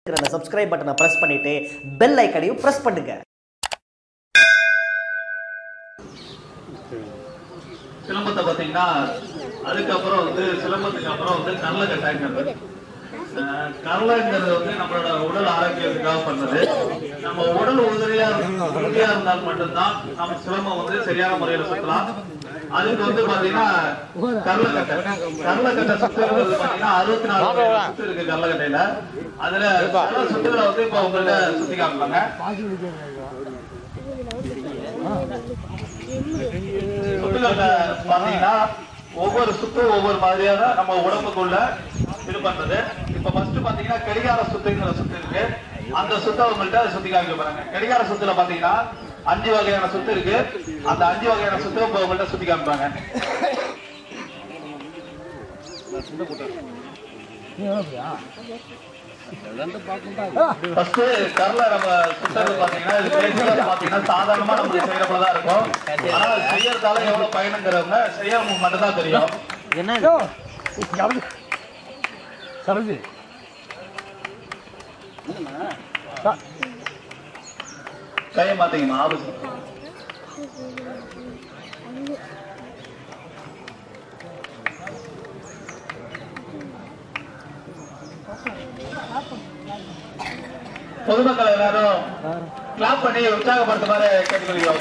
அந்த சப்ஸ்கிரைப் பட்டனை பிரஸ் பண்ணிட்டு பெல் ஐக்கனையும் பிரஸ் பண்ணுங்க சிலம்பத்தை பார்த்தீங்கன்னா அதுக்கப்புறம் வந்து சிலம்பத்துக்கு அப்புறம் வந்து கரலக்கட்டாங்கிறது அஹ் கரலைங்கிறது வந்து நம்மளோட உடல் ஆரோக்கியத்துக்காக பண்ணது நம்ம உடல் உறுதியா உறுதியா இருந்தால் மட்டும்தான் நம்ம சிலம்பம் வந்து சரியான முறையில சுத்தலாம் அதுக்கு வந்து பாத்தீங்கன்னா கரலக்கட்டை கரலக்கட்டை சுத்துறது பாத்தீங்கன்னா அறுபத்தி நாலு வகையான சுத்து இருக்கு கரலக்கட்டையில அதுல சில சுத்துகளை வந்து இப்ப உங்கள்ட்ட சுத்தி காமிப்பாங்க சுத்துகள்ல பாத்தீங்கன்னா ஒவ்வொரு சுத்தும் ஒவ்வொரு மாதிரியான நம்ம உடம்புக்குள்ள இது பண்றது இப்ப ஃபர்ஸ்ட் பாத்தீங்கன்னா கடிகார சுத்துங்கிற சுத்து இருக்கு அந்த சுத்த உங்கள்ட்ட சுத்தி காமிக்க போறாங்க கடிகார சுத்துல பாத்தீங்கன்னா அஞ்சு வகையான சுத்து இருக்கு அந்த அஞ்சு வகையான சுத்து இப்ப உங்கள்ட்ட சுத்தி காமிப்பாங்க ஃபர்ஸ்ட் கரல நம்ம சுத்தறது பாத்தீங்கன்னா இது பேசிக்கா பாத்தீங்கன்னா சாதாரணமா நம்ம செய்யறப்ப தான் இருக்கும் ஆனா அது செய்யறதால எவ்வளவு பயனுங்கிறவங்க செய்யறவங்க மட்டும் தான் தெரியும் சரஜி கையை மாத்தீங்கம்மா ஆபத்து பொதுமக்கள் எல்லாரும் கிளாப் பண்ணி உற்சாகப்படுத்துமாறு கேட்டுக்கொள்கிறோம்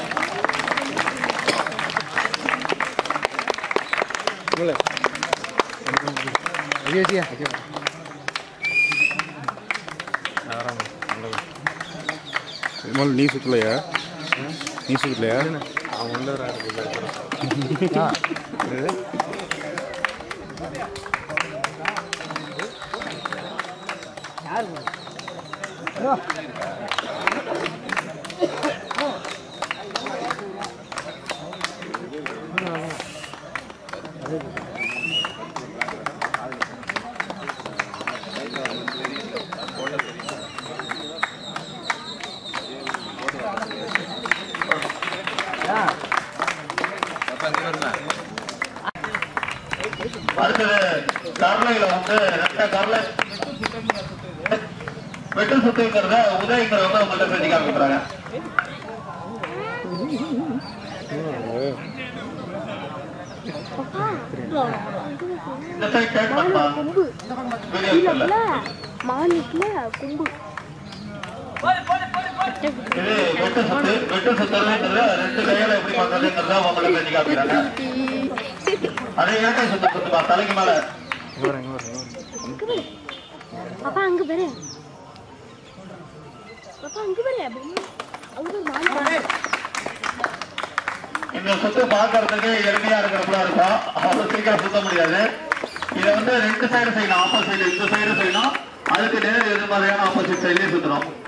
முதல்ல நீ சுத்தலையா நீ சுத்தலையா அடுத்தது கரலையில வந்து ரெட்ட கரலை வெட்டு சுத்துங்கிறத உதயங்கிறவங்க உங்கள்ட்ட செஞ்சு காமிக்கிறாங்க இந்த சைட் டேக் பண்ணுமா வீடியோ இல்ல மாநிலத்துல கொம்பு இது வெட்டு சுத்து வெட்டு சுத்துறதுங்கிறத ரெண்டு கையில எப்படி பண்றதுங்கிறத உங்கள்ட்ட செஞ்சு காமிக்கிறாங்க அதே ஏட்டை சுத்து சுத்துமா தலைக்கு மேல பாப்பா அங்க பாரு பாப்பா அங்க பாரு அங்க ஒரு மாநிலம் இந்த சுத்து பார்க்கறதுக்கு எளிமையா இருக்கிறப்பல இருக்கும் அவ்வளவு சீக்கிரம் சுத்த முடியாது இதை வந்து ரெண்டு சைடு செய்யணும் ஆப்போசிட் இந்த சைடு செய்யணும் அதுக்கு நேர் எதிர்மறையான ஆப்போசிட் சைட்லயும் சுத்தணும்